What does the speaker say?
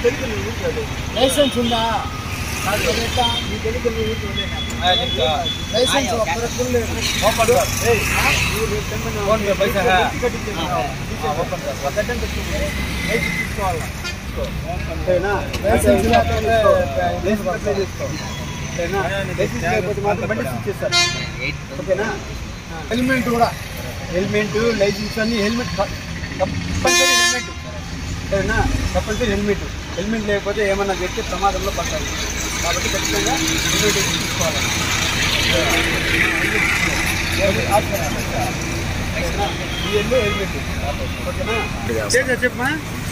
తెలియదు నీ ఊరికి వెళ్ళేది. లైసెన్స్ ఉందా నాకు ఎట్లా? నీ తెలియదు నీ ఊరికి వెళ్ళేది. లైసెన్స్ ఒక్కరికి కూడా లేదు ఏయ్, నువ్వు రేపు తెమ్మని ఫోన్ పే పైసా హై? ఇంటికి కట్టించేసావు. ఆ గడ్డం పెట్టుకో. లైసెన్స్ తీసుకోవాలా? తీసుకో. సరేనా? లైసెన్స్ లేకపోతే లైసెన్స్ అప్లై చేసుకో. సరేనా? లైసెన్స్ లేకపోతే మాత్రం బండి సీజ్ చేస్తారు. ఓకేనా హెల్మెట్ కూడా హెల్మెట్ లైసెన్స్ అన్ని హెల్మెట్ క- తప్పనిసరి హెల్మెట్ సరేనా తప్పనిసరి హెల్మెట్ హెల్మెట్ లేకపోతే ఏమన్నా చేస్తే ప్రమాదంలో పడతారు కాబట్టి ఖచ్చితంగా హెల్మెట్ వేసి తీసుకోవాలి ఈ ఎల్లో హెల్మెట్ ఓకేనా చెప్పమా